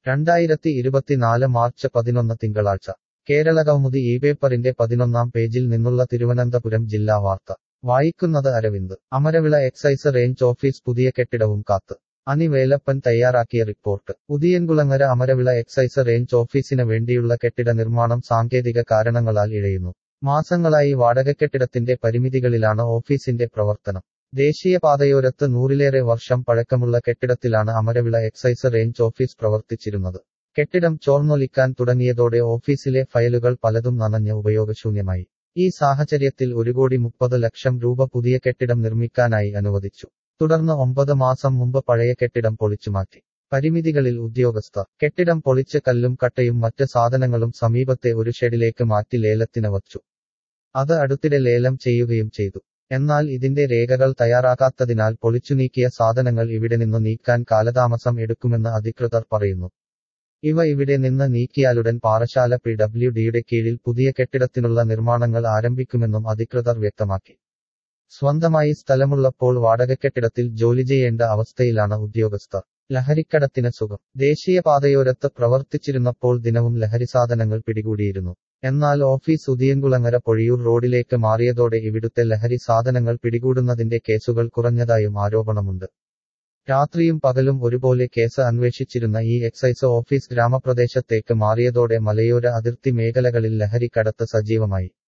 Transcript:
രണ്ടായിരത്തി ഇരുപത്തിനാല് മാർച്ച് പതിനൊന്ന് തിങ്കളാഴ്ച കേരള കൗമുദി ഈ പേപ്പറിന്റെ പതിനൊന്നാം പേജിൽ നിന്നുള്ള തിരുവനന്തപുരം ജില്ലാ വാർത്ത വായിക്കുന്നത് Aravind Amaravila excise range office പുതിയ കെട്ടിടവും കാത്ത് അനി വേലപ്പൻ തയ്യാറാക്കിയ report Udiyankulangara Amaravila excise range ഓഫീസിന് വേണ്ടിയുള്ള കെട്ടിട നിർമ്മാണം സാങ്കേതിക കാരണങ്ങളാൽ ഇഴയുന്നു മാസങ്ങളായി വാടകക്കെട്ടിടത്തിന്റെ പരിമിതികളിലാണ് ഓഫീസിന്റെ പ്രവർത്തനം ദേശീയപാതയോരത്ത് നൂറിലേറെ വർഷം പഴക്കമുള്ള കെട്ടിടത്തിലാണ് അമരവിള എക്സൈസ് റേഞ്ച് ഓഫീസ് പ്രവർത്തിച്ചിരുന്നത് കെട്ടിടം ചോർന്നൊലിക്കാൻ തുടങ്ങിയതോടെ ഓഫീസിലെ ഫയലുകൾ പലതും നനഞ്ഞ് ഉപയോഗശൂന്യമായി ഈ സാഹചര്യത്തിൽ ഒരു കോടി മുപ്പത് ലക്ഷം രൂപ പുതിയ കെട്ടിടം നിർമ്മിക്കാനായി അനുവദിച്ചു തുടർന്ന് ഒമ്പത് മാസം മുമ്പ് പഴയ കെട്ടിടം പൊളിച്ചുമാറ്റി പരിമിതികളിൽ ഉദ്യോഗസ്ഥർ കെട്ടിടം പൊളിച്ച് കല്ലും കട്ടയും മറ്റ് സാധനങ്ങളും സമീപത്തെ ഒരു ഷെഡിലേക്ക് മാറ്റി ലേലത്തിന് വച്ചു അത് അടുത്തിടെ ലേലം ചെയ്യുകയും ചെയ്തു എന്നാൽ ഇതിന്റെ രേഖകൾ തയ്യാറാക്കാത്തതിനാൽ പൊളിച്ചുനീക്കിയ സാധനങ്ങൾ ഇവിടെ നിന്ന് നീക്കാൻ കാലതാമസം എടുക്കുമെന്ന് അധികൃതർ പറയുന്നു ഇവ ഇവിടെ നിന്ന് നീക്കിയാലുടൻ പാറശാല പി ഡബ്ല്യു ഡിയുടെ കീഴിൽ പുതിയ കെട്ടിടത്തിനുള്ള നിർമ്മാണങ്ങൾ ആരംഭിക്കുമെന്നും അധികൃതർ വ്യക്തമാക്കി സ്വന്തമായി സ്ഥലമുള്ളപ്പോൾ വാടകക്കെട്ടിടത്തിൽ ജോലി ചെയ്യേണ്ട അവസ്ഥയിലാണ് ഉദ്യോഗസ്ഥർ ലഹരിക്കടത്തിന് സുഖം ദേശീയപാതയോരത്ത് പ്രവർത്തിച്ചിരുന്നപ്പോൾ ദിനവും ലഹരിസാധനങ്ങൾ പിടികൂടിയിരുന്നു എന്നാൽ ഓഫീസ് ഉദിയൻകുളങ്ങര പൊഴിയൂർ റോഡിലേക്ക് മാറിയതോടെ ഇവിടുത്തെ ലഹരി സാധനങ്ങൾ പിടികൂടുന്നതിന്റെ കേസുകൾ കുറഞ്ഞതായും ആരോപണമുണ്ട് രാത്രിയും പകലും ഒരുപോലെ കേസ് അന്വേഷിച്ചിരുന്ന ഈ എക്സൈസ് ഓഫീസ് ഗ്രാമപ്രദേശത്തേക്ക് മാറിയതോടെ മലയോര അതിർത്തി മേഖലകളിൽ ലഹരിക്കടത്ത് സജീവമായി